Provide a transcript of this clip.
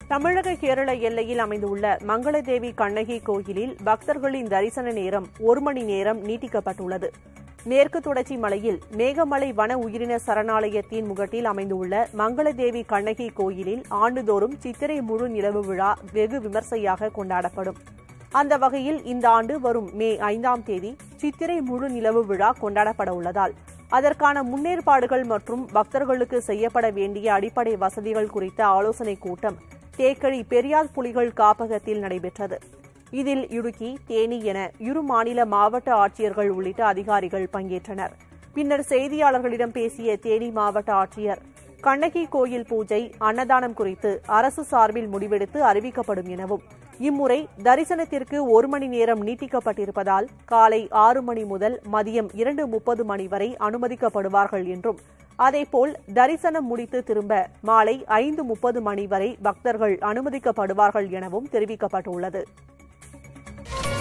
தமிழக கேரள எல்லையில் அமைந்துள்ள மங்களதேவி கண்ணகி கோயிலில் பக்தர்களின் தரிசன நேரம் ஒரு மணி நேரம் நீட்டிக்கப்பட்டுள்ளது மேற்கு தொடர்ச்சி மலையில் மேகமலை வன உயிரின சரணாலயத்தின் முகட்டில் அமைந்துள்ள மங்களதேவி கண்ணகி கோயிலில் ஆண்டுதோறும் சித்திரை முழு நிலவு விழா வெகு விமர்சையாக கொண்டாடப்படும் அந்த வகையில் இந்த ஆண்டு வரும் மே ஐந்தாம் தேதி சித்திரை முழு நிலவு விழா கொண்டாடப்பட உள்ளதால் அதற்கான முன்னேற்பாடுகள் மற்றும் பக்தர்களுக்கு செய்யப்பட வேண்டிய அடிப்படை வசதிகள் குறித்த ஆலோசனைக் கூட்டம் தேக்கழி பெரியார் புலிகள் காப்பகத்தில் நடைபெற்றது இதில் இடுக்கி தேனி என இரு மாநில மாவட்ட ஆட்சியர்கள் உள்ளிட்ட அதிகாரிகள் பங்கேற்றனர் பின்னர் செய்தியாளர்களிடம் பேசிய தேனி மாவட்ட ஆட்சியர் கண்ணகி கோயில் பூஜை அன்னதானம் குறித்து அரசு சார்பில் முடிவெடுத்து அறிவிக்கப்படும் எனவும் இம்முறை தரிசனத்திற்கு ஒரு மணி நேரம் நீட்டிக்கப்பட்டிருப்பதால் காலை ஆறு மணி முதல் மதியம் இரண்டு முப்பது மணி வரை அனுமதிக்கப்படுவார்கள் என்றும் அதேபோல் தரிசனம் முடித்து திரும்ப மாலை ஐந்து முப்பது மணி வரை பக்தர்கள் அனுமதிக்கப்படுவார்கள் எனவும் தெரிவிக்கப்பட்டுள்ளது